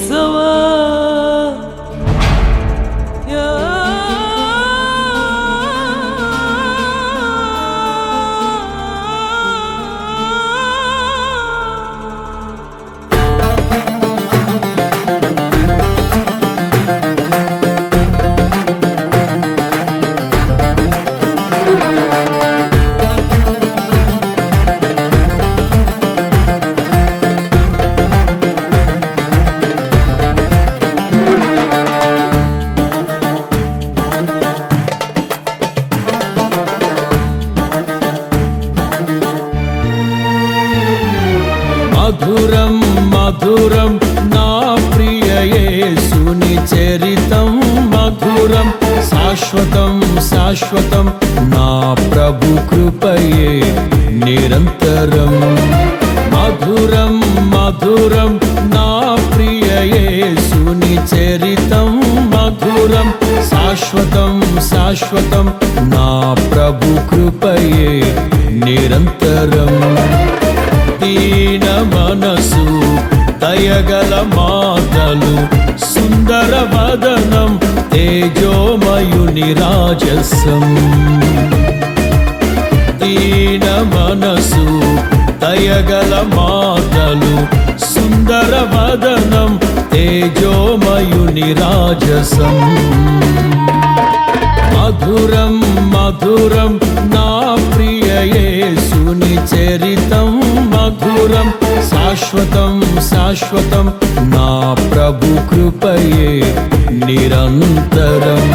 سوا يا మధురం మధురం నా ప్రియ యేసుని చరితం మధురం శాశ్వతం శాశ్వతం నా ప్రభు కృపయే నిరంతరం మధురం మధురం నా ప్రియ యేసుని చరితం మధురం శాశ్వతం శాశ్వతం నా ప్రభు కృపయే నిరంతరం దీన మనసు దయగల మాటలు సుందర వదనం తేజోమయుని రాజసం దీన మనసు దయగల మాటలు సుందర వదనం తేజోమయుని రాజసం మధురం మధురం నా ప్రియ యేసుని చరితం మధురం శాశ్వతం శాశ్వతం నా ప్రభు కృపయే నిరంతరం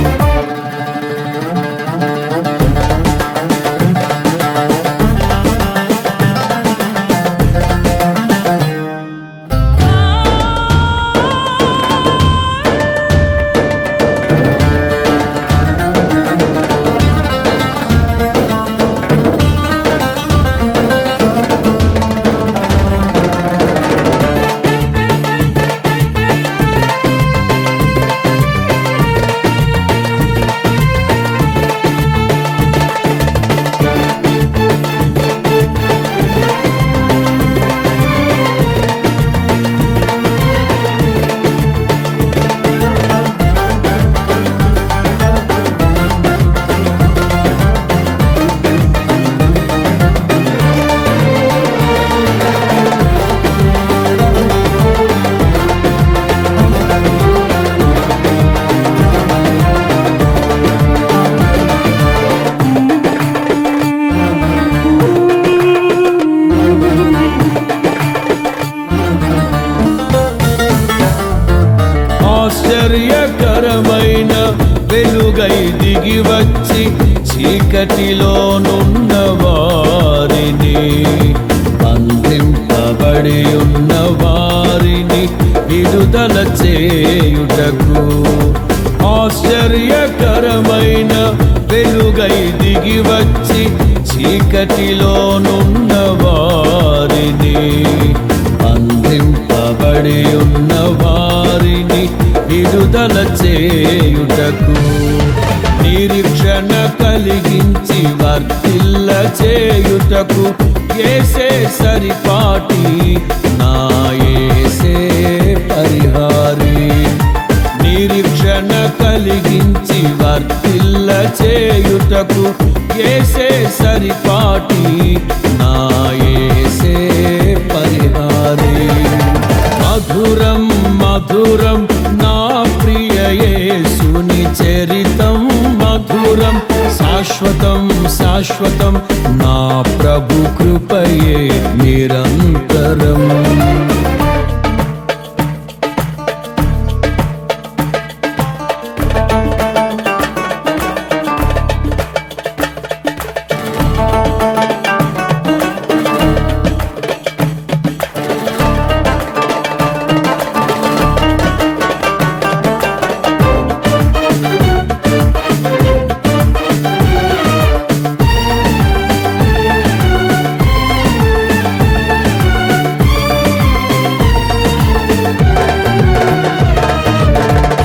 ఆశ్చర్యకరమైన వెలుగై దిగి వచ్చి చీకటిలోనున్న వారిని బంధింపబడి ఉన్న వారిని విడుదల చేయుటకు ఆశ్చర్యకరమైన వెలుగై దిగి వచ్చి చీకటిలోనున్న వారిని బంధింపబడి ఉన్న వారిని విడుదల చేయుటకు నిరీక్షణ కలిగించి వర్తిల్ల చేయుటకు ఏసే సరిపాటి నా ఏసే పరిహారి నిరీక్షణ కలిగించి వర్తిల్ల చేయుటకు ఏసే సరిపాటి నా ఏసే పరిహారి మధురం మధురం నా ప్రియ యేసుని చరితం మధురం శాశ్వతం శాశ్వతం నా ప్రభు కృపయే నిరంతరం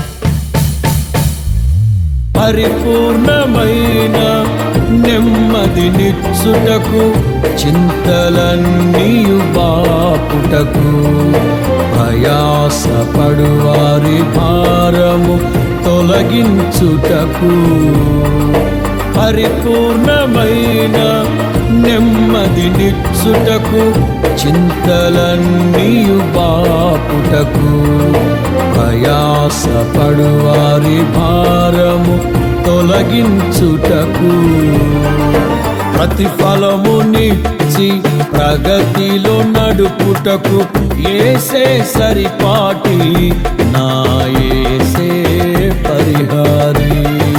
పరిపూర్ణమైన నెమ్మది నెమ్మది నిచ్చుటకు చింతలన్నీయు బాపుటకు ప్రయాసపడు వారి భారము తొలగించుటకు పరిపూర్ణమైన నెమ్మది నిచ్చుటకు చింతలన్నీయు బాపుటకు ప్రయాసపడు వారి భారము తొలగించుటకు ప్రతిఫలమునిచ్చి ప్రగతిలో నడుపుటకు ఏసే సరిపాటి నా ఏసే పరిహారి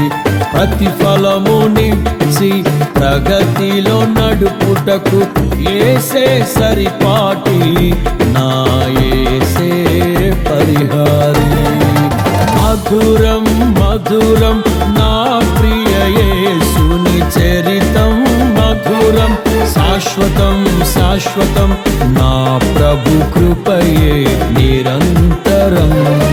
ప్రతిఫలమునిచ్చి ప్రగతిలో నడుపుటకు ఏసే సరిపాటి నా ఏసే పరిహారి మధురం మధురం నా ప్రియ యేసుని చరితం మధురం శాశ్వతం శాశ్వతం నా ప్రభు కృపయే నిరంతరం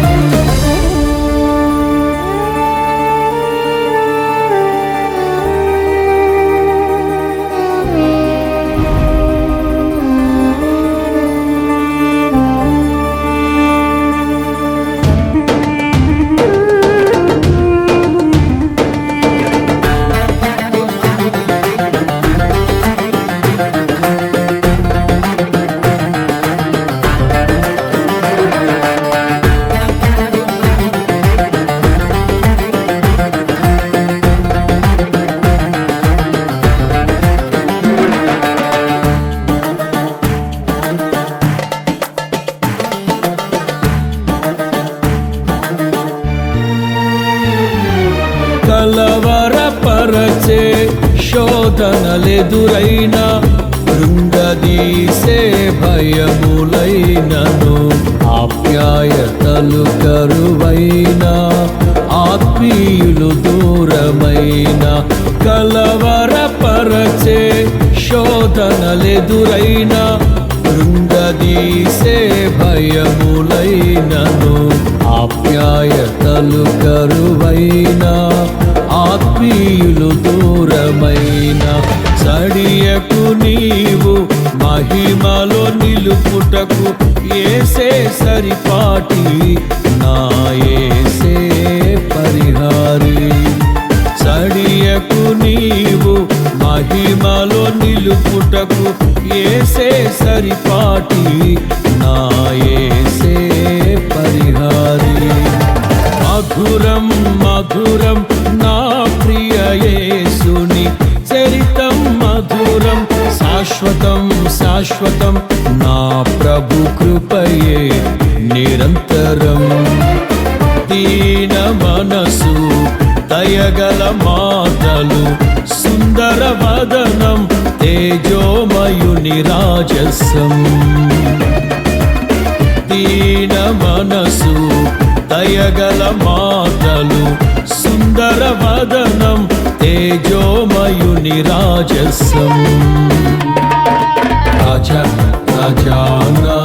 కలవరపరచే శోధనలెదురైన కృంగదీసే భయములైనను ఆప్యాయతలు కరువైన ఆత్మీయులు దూరమైన కలవరపరచే శోధనలెదురైన కృంగదీసే భయములైనను ఆప్యాయతలు కరువైన ఆత్మీయులు దూరమైన చడియకు నీవు మహిమలో నిలుపుటకు ఏసే సరిపాటి నా ఏసే పరిహారి చడియకు నీవు మహిమలో నిలుపుటకు ఏసే సరిపాటి నా ఏసే పరిహారి మధురం మధురం నా ప్రియ యేసుని చరితం మధురం శాశ్వతం శాశ్వతం నా ప్రభు కృపయే నిరంతరం దీన మనసు దయగల మాటలు సుందర వదనం తేజోమయుని రాజసం దీన మనసు దయగల మాటలు సుందర వదనం తేజోమయుని రాజసం రాజ రాజానా